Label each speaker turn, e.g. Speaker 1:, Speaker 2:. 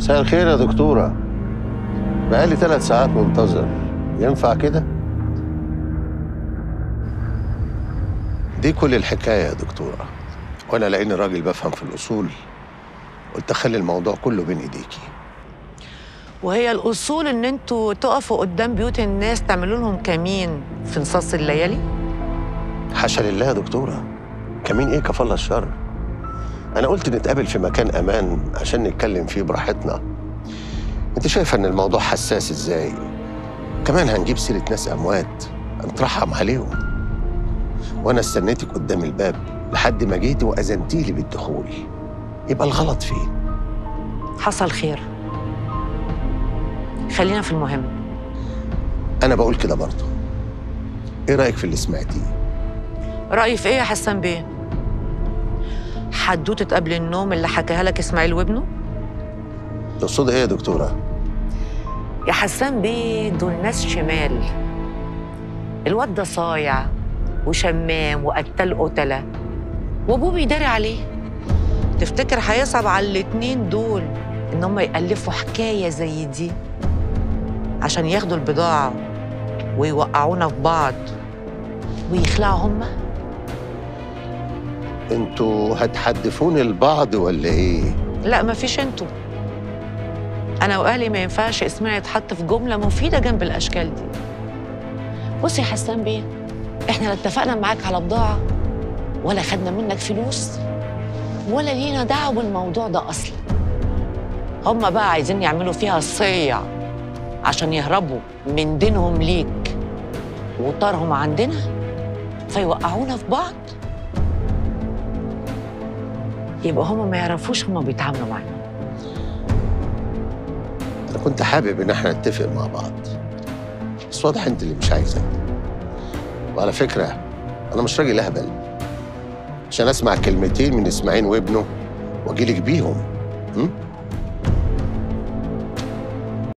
Speaker 1: مساء الخير يا دكتورة بقالي ثلاث ساعات منتظر ينفع كده؟ دي كل الحكاية يا دكتورة وأنا لأني راجل بفهم في الأصول قلت أخلي الموضوع كله بين إيديكي
Speaker 2: وهي الأصول إن أنتوا تقفوا قدام بيوت الناس تعملوا لهم كمين في نصاص الليالي؟
Speaker 1: حاشا لله يا دكتورة كمين إيه كفالة الشر أنا قلت نتقابل في مكان أمان عشان نتكلم فيه براحتنا أنت شايفة إن الموضوع حساس إزاي كمان هنجيب سيرة ناس أموات هنترحم عليهم وأنا استنيتك قدام الباب لحد ما جيتي وأذنتي لي بالدخول يبقى الغلط فين
Speaker 2: حصل خير خلينا في المهم
Speaker 1: أنا بقول كده برضه إيه رأيك في اللي سمعتيه
Speaker 2: رأيي في إيه يا حسان بيه؟ حدوتة قبل النوم اللي حكاها لك إسماعيل وابنه؟
Speaker 1: تقصد إيه يا دكتورة
Speaker 2: يا حسان بيه دول ناس شمال الواد ده صايع وشمام وقتال قتلة وابوه بيداري عليه تفتكر هيصعب على الاتنين دول ان هم يألفوا حكاية زي دي عشان ياخدوا البضاعة ويوقعونا في بعض ويخلعوا هما
Speaker 1: انتوا هتحدفوني البعض ولا ايه
Speaker 2: لا مفيش انتوا انا واهلي ما ينفعش اسمنا يتحط في جمله مفيده جنب الاشكال دي بص يا حسان بيه احنا لا اتفقنا معاك على بضاعه ولا خدنا منك فلوس ولا لينا دعوه بالموضوع ده اصلا هما بقى عايزين يعملوا فيها الصيع عشان يهربوا من دينهم ليك وطارهم عندنا فيوقعونا في بعض يبقى هما ما يعرفوش هما بيتعاملوا معانا
Speaker 1: انا كنت حابب ان احنا نتفق مع بعض بس واضح انت اللي مش عايزه وعلى فكره انا مش راجل اهبل عشان اسمع كلمتين من اسماعيل وابنه واجيلك بيهم م?